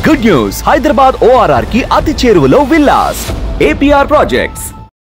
Good news Hyderabad ORR కి అతి చేరువలో villas APR projects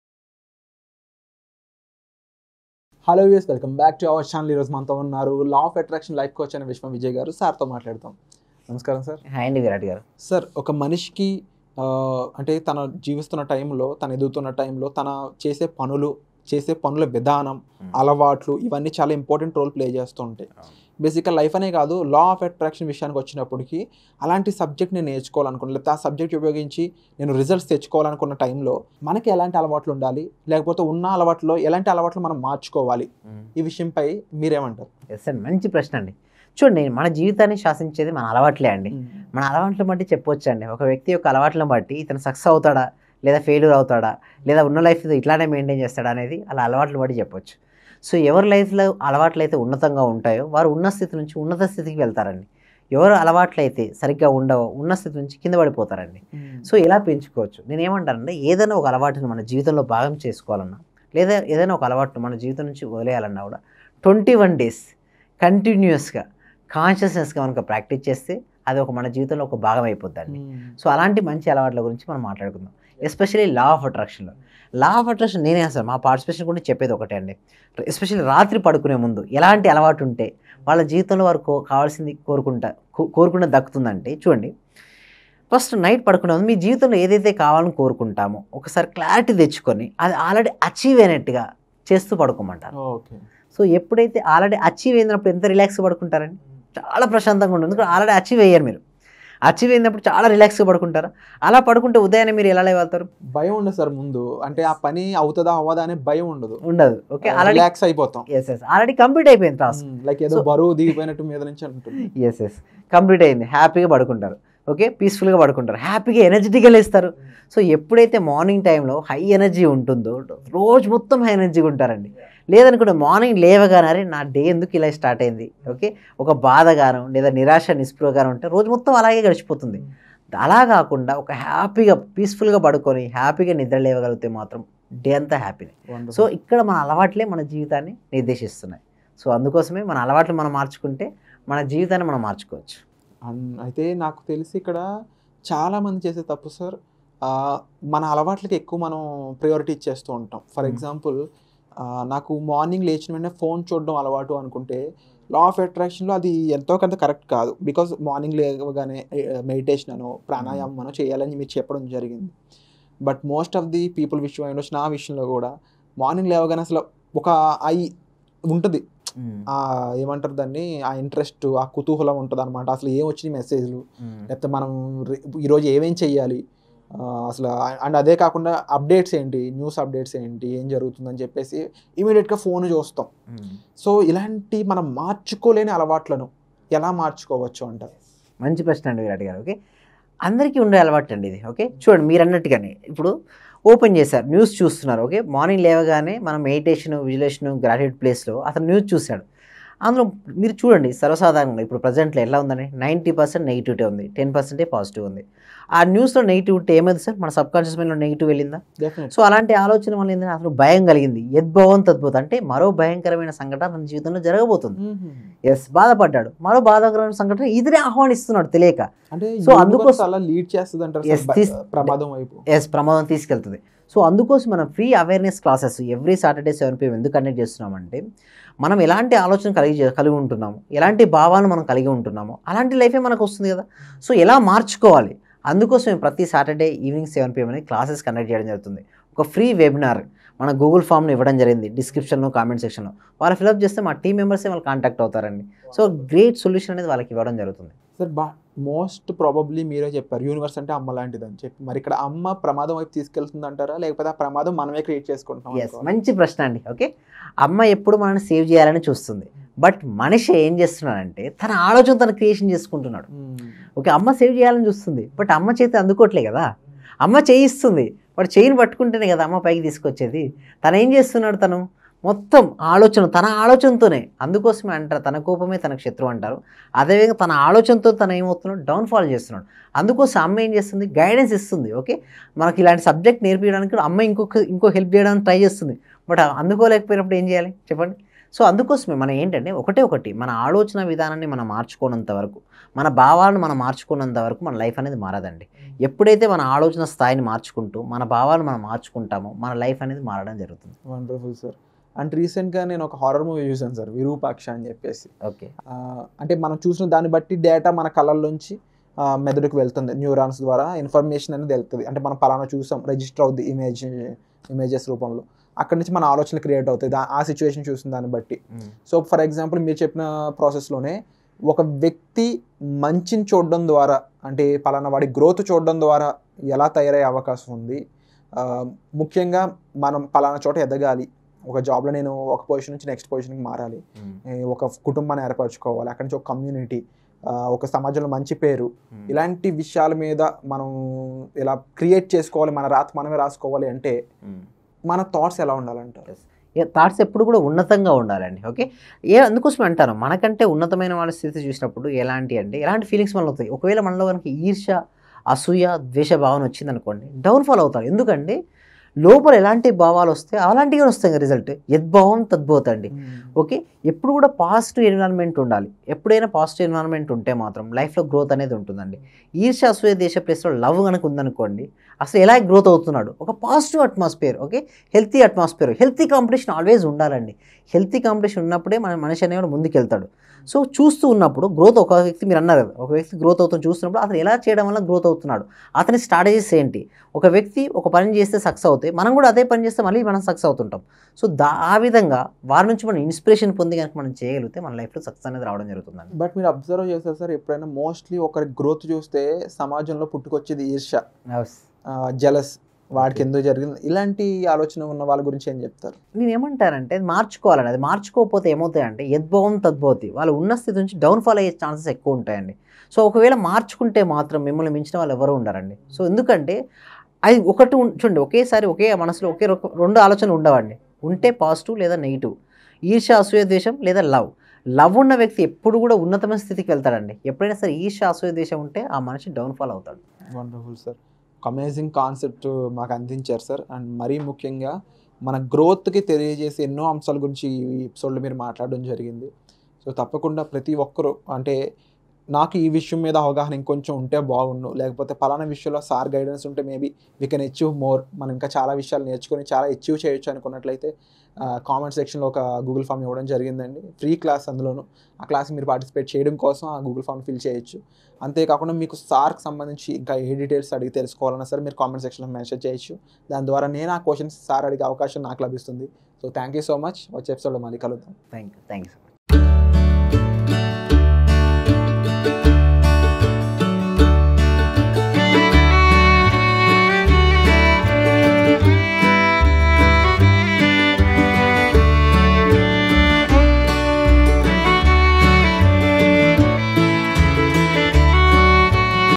hello views welcome back to our channel ఈరోజు మనతో ఉన్నారు law of attraction life coach అనే విశ్వం విజయ్ గారు సార్తో మాట్లాడతాం నమస్కారం సార్ హాయ్ అండి విరాట్ గారు సార్ ఒక మనిషికి ఆ, అంటే తన జీవిస్తున్న టైంలో తన ఎదుగుతున్న టైంలో తన చేసే పనులు చేసే పనుల విధానం అలవాట్లు ఇవన్నీ చాలా ఇంపార్టెంట్ రోల్ ప్లే చేస్తూ ఉంటాయి బేసిక్గా లైఫ్ అనే కాదు లా ఆఫ్ అట్రాక్షన్ విషయానికి వచ్చినప్పటికీ అలాంటి సబ్జెక్ట్ నేను నేర్చుకోవాలనుకున్నా లేకపోతే ఆ సబ్జెక్ట్ ఉపయోగించి నేను రిజల్ట్స్ తెచ్చుకోవాలనుకున్న టైంలో మనకి ఎలాంటి అలవాట్లు ఉండాలి లేకపోతే ఉన్న అలవాట్లో ఎలాంటి అలవాట్లు మనం మార్చుకోవాలి ఈ విషయంపై మీరేమంటారు ఎస్ అండి మంచి ప్రశ్న అండి చూడండి మన జీవితాన్ని శాసించేది మన అలవాట్లే అండి మన అలవాట్లను బట్టి చెప్పొచ్చు అండి ఒక వ్యక్తి యొక్క అలవాట్లను బట్టి ఇతను సక్సెస్ అవుతాడా లేదా ఫెయిల్యూర్ అవుతాడా లేదా ఉన్న లైఫ్ ఇట్లానే మెయింటైన్ చేస్తాడా అనేది అలా అలవాట్లను బట్టి చెప్పొచ్చు సో ఎవరి లైఫ్లో అలవాట్లు అయితే ఉన్నతంగా ఉంటాయో వారు ఉన్న స్థితి నుంచి ఉన్నత స్థితికి వెళ్తారండి ఎవరు అలవాట్లు అయితే సరిగ్గా ఉండవో ఉన్న స్థితి నుంచి కింద పడిపోతారండి సో ఇలా పెంచుకోవచ్చు నేను ఏమంటానంటే ఏదైనా ఒక అలవాటును మన జీవితంలో భాగం చేసుకోవాలన్నా లేదా ఏదైనా ఒక అలవాటును మన జీవితం నుంచి వదిలేయాలన్నా కూడా ట్వంటీ వన్ డేస్ కంటిన్యూస్గా కాన్షియస్నెస్గా మనకు ప్రాక్టీస్ చేస్తే అది ఒక మన జీవితంలో ఒక భాగం అయిపోద్దండి సో అలాంటి మంచి అలవాట్ల గురించి మనం మాట్లాడుకుందాం ఎస్పెషల్లీ లా ఆఫ్ అట్రాక్షన్లో లా ఆఫ్ అట్రాక్షన్ నేనే అసలు మా పార్టిసిపేషన్ కూడా చెప్పేది ఒకటే అండి ఎస్పెషల్లీ రాత్రి పడుకునే ముందు ఎలాంటి అలవాటు ఉంటే వాళ్ళ జీవితంలో వారు కో కావాల్సింది కోరుకుంటా కో- కోరుకున్న దక్కుతుందంటే చూడండి ఫస్ట్ నైట్ పడుకునే ముందు మీ జీవితంలో ఏదైతే కావాలని కోరుకుంటామో ఒకసారి క్లారిటీ తెచ్చుకొని అది ఆల్రెడీ అచీవ్ అయినట్టుగా చేస్తూ పడుకోమంటారు ఓకే సో ఎప్పుడైతే ఆల్రెడీ అచీవ్ అయినప్పుడు ఎంత రిలాక్స్ పడుకుంటారండి చాలా ప్రశాంతంగా ఉంటుంది ఎందుకంటే ఆల్రెడీ అచీవ్ అయ్యారు మీరు అచీవ్ అయినప్పుడు చాలా రిలాక్స్గా పడుకుంటారు అలా పడుకుంటే ఉదయాన్నే మీరు ఎలా లేవతారు భయం ఉండదు సార్ ముందు అంటే ఆ పని అవుతుందా అవ్వదా అనే భయం ఉండదు ఉండదు ఓకే ఆల్రెడీ రిలాక్స్ అయిపోతాం ఎస్ ఎస్ ఆల్రెడీ కంప్లీట్ అయిపోయింది టాస్క్ లైక్ ఏదో So- బరువు దిగిపోయినట్టు మీద నుంచి అంటుంది ఎస్ ఎస్ కంప్లీట్ అయింది హ్యాపీగా పడుకుంటారు ఓకే పీస్ఫుల్గా పడుకుంటారు హ్యాపీగా ఎనర్జెటిక్గా లేస్తారు సో ఎప్పుడైతే మార్నింగ్ టైంలో హై ఎనర్జీ ఉంటుందో రోజు మొత్తం హై ఎనర్జీగా ఉంటారండి లేదనుకుంటే మార్నింగ్ లేవగానే "అరే, నా డే ఎందుకు ఇలా స్టార్ట్ అయింది ఓకే ఒక బాధగాను లేదా నిరాశ నిస్పృహగాను ఉంటే రోజు మొత్తం అలాగే గడిచిపోతుంది అలా కాకుండా ఒక హ్యాపీగా పీస్ఫుల్గా పడుకొని హ్యాపీగా నిద్ర లేవగలిగితే మాత్రం డే అంతా హ్యాపీనే సో ఇక్కడ మన అలవాట్లే మన జీవితాన్ని నిర్దేశిస్తున్నాయి సో అందుకోసమే మన అలవాట్లు మనం మార్చుకుంటే మన జీవితాన్ని మనం మార్చుకోవచ్చు అన్- అయితే నాకు తెలిసి ఇక్కడ చాలా మంది చేసే తప్పు సార్ ఆ, మన అలవాట్లకి ఎక్కువ మనం ప్రయారిటీ ఇచ్చేస్తూ ఉంటాం ఫర్ Hmm. ఎగ్జాంపుల్ నాకు మార్నింగ్ లేచిన వెంటనే ఫోన్ చూడడం అలవాటు అనుకుంటే లా ఆఫ్ అట్రాక్షన్లో అది ఎంతో కొంత కరెక్ట్ కాదు బికాజ్ మార్నింగ్ లేవగానే మెడిటేషన్ అనో ప్రాణాయామం అనో చేయాలని మీరు చెప్పడం జరిగింది but most of the people విషయం అయిన నా విషయంలో కూడా మార్నింగ్ లేవగానే అసలు ఒక ఐ ఉంటుంది ఆ ఏమంటారు దాన్ని ఆ ఇంట్రెస్ట్ ఆ కుతూహలం ఉంటుంది అనమాట అసలు ఏం వచ్చినాయి మెసేజ్లు లేకపోతే మనం రే- ఈరోజు ఏమేం చెయ్యాలి ఆ, అసలు అండ్ అదే కాకుండా అప్డేట్స్ ఏంటి న్యూస్ అప్డేట్స్ ఏంటి ఏం జరుగుతుందని చెప్పేసి ఇమీడియట్గా ఫోన్ చూస్తాం సో ఇలాంటి మనం మార్చుకోలేని అలవాట్లను ఎలా మార్చుకోవచ్చు అంటారు మంచి ప్రశ్న అండి విరాట్ గారు ఓకే అందరికీ ఉండే అలవాటు అండి ఇది ఓకే చూడండి మీరు అన్నట్టుగానే ఇప్పుడు ఓపెన్ చేశారు న్యూస్ చూస్తున్నారు ఓకే మార్నింగ్ లేవగానే మనం మెడిటేషన్ విజులేషన్ గ్రాడ్యుయేట్ ప్లేస్లో అతను న్యూస్ చూశాడు అందులో మీరు చూడండి సర్వసాధారణంగా ఇప్పుడు ప్రజెంట్లో ఎలా ఉందండి నైంటీ పర్సెంట్ నెగిటివిటీ ఉంది టెన్ పర్సెంటే పాజిటివ్ ఉంది ఆ న్యూస్లో నెగిటివిటీ ఏమైంది సార్ మన సబ్ కాన్షియస్ మైండ్లో నెగిటివ్ వెళ్ళిందా డెఫినెట్ సో అలాంటి ఆలోచన వల్ల ఏంటంటే అసలు భయం కలిగింది యద్భవం తద్భుతం అంటే మరో భయంకరమైన సంఘటన మన జీవితంలో జరగబోతుంది ఎస్ బాధపడ్డాడు మరో బాధాకరమైన సంఘటన ఇదినే ఆహ్వానిస్తున్నాడు తెలియక అంటే సో సో అందుకోసం- అలా లీడ్ చేస్తుంది అంటారు Yes, this- ప్రమాదం వైపు ఎస్ ప్రమాదం తీసుకెళ్తుంది సో అందుకోసం మనం free awareness classes every Saturday seven PM ఎందుకు కండక్ట్ చేస్తున్నామంటే మనం ఎలాంటి ఆలోచన కలిగి చే- కలిగి ఉంటున్నాము ఎలాంటి భావాలను మనం కలిగి ఉంటున్నామో అలాంటి లైఫే మనకు వస్తుంది కదా సో ఎలా మార్చుకోవాలి అందుకోసం మేము ప్రతి సాటర్డే ఈవినింగ్ సెవెన్ పిఎం అనేది క్లాసెస్ కండక్ట్ చేయడం జరుగుతుంది ఒక ఫ్రీ వెబినార్ మన గూగుల్ ఫామ్ను ఇవ్వడం జరిగింది డిస్క్రిప్షన్లో కామెంట్ సెక్షన్లో వాళ్ళు ఫిల్అప్ చేస్తే మా టీం మెంబర్సే వాళ్ళు కాంటాక్ట్ అవుతారండి సో గ్రేట్ సొల్యూషన్ అనేది వాళ్ళకి ఇవ్వడం జరుగుతుంది సార్ బా మోస్ట్ ప్రాబబ్లీ మీరే చెప్పారు యూనివర్స్ అంటే అమ్మ లాంటిది అని చెప్పి మరి ఇక్కడ అమ్మ ప్రమాదం వైపు తీసుకెళ్తుంది అంటారా లేకపోతే ఆ ప్రమాదం మనమే క్రియేట్ చేసుకుంటున్నాం ఎస్ మంచి ప్రశ్న అండి ఓకే అమ్మ ఎప్పుడు మనల్ని సేవ్ చేయాలని చూస్తుంది బట్ మనిషి ఏం చేస్తున్నాడంటే తన ఆలోచన తన క్రియేషన్ చేసుకుంటున్నాడు ఓకే అమ్మ సేవ్ చేయాలని చూస్తుంది బట్ అమ్మ చేతి అందుకోవట్లే కదా అమ్మ చేయిస్తుంది బట్ చేయిని పట్టుకుంటేనే కదా అమ్మ పైకి తీసుకొచ్చేది తను ఏం చేస్తున్నాడు తను మొత్తం ఆలోచన తన ఆలోచనతోనే అందుకోసమే అంటారు తన కోపమే తనకు శత్రువు అంటారు అదేవిధంగా తన ఆలోచనతో తను ఏమవుతున్నాడు డౌన్ఫాల్ చేస్తున్నాడు అందుకోసం అమ్మ ఏం చేస్తుంది గైడెన్స్ ఇస్తుంది ఓకే మనకి ఇలాంటి సబ్జెక్ట్ నేర్పించడానికి కూడా అమ్మ ఇంకొక ఇంకో హెల్ప్ చేయడానికి ట్రై చేస్తుంది బట్ అందుకోలేకపోయినప్పుడు ఏం చేయాలి చెప్పండి సో అందుకోసమే మనం ఏంటంటే ఒకటే ఒకటి మన ఆలోచన విధానాన్ని మనం మార్చుకోనంత వరకు మన భావాలను మనం మార్చుకున్నంత వరకు మన లైఫ్ అనేది మారదండి ఎప్పుడైతే మన ఆలోచన స్థాయిని మార్చుకుంటూ మన భావాలు మనం మార్చుకుంటామో మన లైఫ్ అనేది మారడం జరుగుతుంది వండర్ఫుల్ సార్ అండ్ రీసెంట్గా నేను ఒక హారర్ మూవీ చూసాను సార్ విరూపాక్ష అని చెప్పేసి ఓకే ఆ, అంటే మనం చూసిన దాన్ని బట్టి డేటా మన కళ్ళల్లోంచి ఆ, మెదడుకు వెళ్తుంది న్యూరాన్స్ ద్వారా ఇన్ఫర్మేషన్ అనేది వెళ్తుంది అంటే మనం పలానా చూసాం రిజిస్టర్ అవుద్ది ఇమేజ్ ఇమేజెస్ రూపంలో అక్కడి నుంచి మన ఆలోచన క్రియేట్ అవుతాయి దా- ఆ సిచ్యువేషన్ చూసిన దాన్ని బట్టి సో ఫర్ ఎగ్జాంపుల్ మీరు చెప్పిన ప్రాసెస్లోనే ఒక వ్యక్తి మంచిని చూడడం ద్వారా అంటే పలానా వాడి గ్రోత్ చూడడం ద్వారా ఎలా తయారయ్యే అవకాశం ఉంది ఆ, ముఖ్యంగా మనం పలానా చోట ఎదగాలి ఒక జాబ్లో నేను ఒక పొజిషన్ నుంచి నెక్స్ట్ పొజిషన్కి మారాలి ఏ, ఒక కుటుంబాన్ని ఏర్పరచుకోవాలి అక్కడి నుంచి ఒక కమ్యూనిటీ ఒక సమాజంలో మంచి పేరు ఇలాంటి విషయాల మీద మనం ఇలా క్రియేట్ చేసుకోవాలి మన రాత మనమే రాసుకోవాలి అంటే మన థాట్స్ ఎలా ఉండాలంటారు థాట్స్ ఎప్పుడు కూడా ఉన్నతంగా ఉండాలండి ఓకే ఏ అందుకోసమే అంటాను మనకంటే ఉన్నతమైన వాళ్ళ స్థితి చూసినప్పుడు ఎలాంటి అంటే ఎలాంటి ఫీలింగ్స్ మనలో అవుతాయి ఒకవేళ మనలో కనుక ఈర్ష అసూయ ద్వేష భావన వచ్చిందనుకోండి డౌన్ఫాల్ అవుతారు ఎందుకంటే లోపల ఎలాంటి భావాలు వస్తే అలాంటిగా వస్తాయి రిజల్ట్ యద్భావం తద్భూత అండి ఓకే ఎప్పుడు కూడా పాజిటివ్ ఎన్విరాన్మెంట్ ఉండాలి ఎప్పుడైనా పాజిటివ్ ఎన్విరాన్మెంట్ ఉంటే మాత్రం లైఫ్లో గ్రోత్ అనేది ఉంటుందండి ఈర్ష అసూయ దేశ ప్లేస్లో లవ్ కనుక ఉందనుకోండి అసలు ఎలా గ్రోత్ అవుతున్నాడు ఒక positive atmosphere okay healthy atmosphere healthy competition always ఉండాలండి హెల్తీ కాంపిటీషన్ ఉన్నప్పుడే మన మనిషి అనేవాడు ముందుకు వెళ్తాడు సో చూస్తూ ఉన్నప్పుడు గ్రోత్ ఒక వ్యక్తి మీరు అన్నారు కదా ఒక వ్యక్తి గ్రోత్ అవుతుంది చూస్తున్నప్పుడు అతను ఎలా చేయడం వల్ల గ్రోత్ అవుతున్నాడు అతని స్ట్రాటజీస్ ఏంటి ఒక వ్యక్తి ఒక పని చేస్తే సక్సెస్ అవుతాయి మనం కూడా అదే పని చేస్తే మళ్ళీ మనం సక్సెస్ అవుతుంటాం సో దా ఆ విధంగా వారి నుంచి మనం ఇన్స్పిరేషన్ పొంది కనుక మనం చేయగలిగితే మన లైఫ్లో సక్సెస్ అనేది రావడం జరుగుతుందండి బట్ మీరు అబ్జర్వ్ చేస్తారు సార్ ఎప్పుడైనా మోస్ట్లీ ఒకరి గ్రోత్ చూస్తే సమాజంలో పుట్టుకొచ్చేది ఈర్ష జలస్ వాడికి Okay. ఎందుకు జరిగింది ఇలాంటి ఆలోచన ఉన్న వాళ్ళ గురించి ఏం చెప్తారు నేను ఏమంటానంటే అది మార్చుకోవాలండి అది మార్చుకోకపోతే ఏమవుతాయంటే యద్భవం తద్భవతి వాళ్ళు ఉన్న స్థితి నుంచి డౌన్ఫాల్ అయ్యే ఛాన్సెస్ ఎక్కువ ఉంటాయండి సో ఒకవేళ మార్చుకుంటే మాత్రం మిమ్మల్ని మించిన వాళ్ళు ఎవరు ఉండరండి సో ఎందుకంటే అది ఒకటి ఉం- చూడండి ఒకేసారి ఒకే మనసులో ఒకే రొక- రెండు ఆలోచనలు ఉండవండి ఉంటే పాజిటివ్ లేదా నెగిటివ్ ఈర్ష అసూయ ద్వేషం లేదా లవ్ లవ్ ఉన్న వ్యక్తి ఎప్పుడు కూడా ఉన్నతమైన స్థితికి వెళ్తాడండి ఎప్పుడైనా సరే ఈర్ష అసూయ ద్వేషం ఉంటే ఆ మనిషి డౌన్ఫాల్ అవుతాడు వండర్ఫుల్ సార్ ఒక అమేజింగ్ కాన్సెప్ట్ మాకు అందించారు సార్ అండ్ మరీ ముఖ్యంగా మన గ్రోత్కి తెలియజేసే ఎన్నో అంశాల గురించి ఈ ఎపిసోడ్లో మీరు మాట్లాడడం జరిగింది సో తప్పకుండా ప్రతి ఒక్కరూ అంటే నాకు ఈ విషయం మీద అవగాహన ఇంకొంచెం ఉంటే బాగుండు లేకపోతే పలానా విషయంలో సార్ గైడెన్స్ ఉంటే maybe we can achieve more మనం ఇంకా చాలా విషయాలు నేర్చుకొని చాలా అచీవ్ చేయొచ్చు అనుకున్నట్లయితే కామెంట్ సెక్షన్లో ఒక గూగుల్ ఫామ్ ఇవ్వడం జరిగిందండి ఫ్రీ క్లాస్ అందులోను ఆ క్లాస్ మీరు పార్టిసిపేట్ చేయడం కోసం ఆ గూగుల్ ఫామ్ ఫిల్ చేయొచ్చు అంతేకాకుండా మీకు సార్కి సంబంధించి ఇంకా ఏ డీటెయిల్స్ అడిగి తెలుసుకోవాలన్నా సరే మీరు కామెంట్ సెక్షన్లో మెన్షన్ చేయొచ్చు దాని ద్వారా నేను ఆ క్వశ్చన్స్ సార్ అడిగే అవకాశం నాకు లభిస్తుంది so thank you so much వచ్చే ఎపిసోడ్లో మళ్ళీ కలుద్దాం thank you thank you so much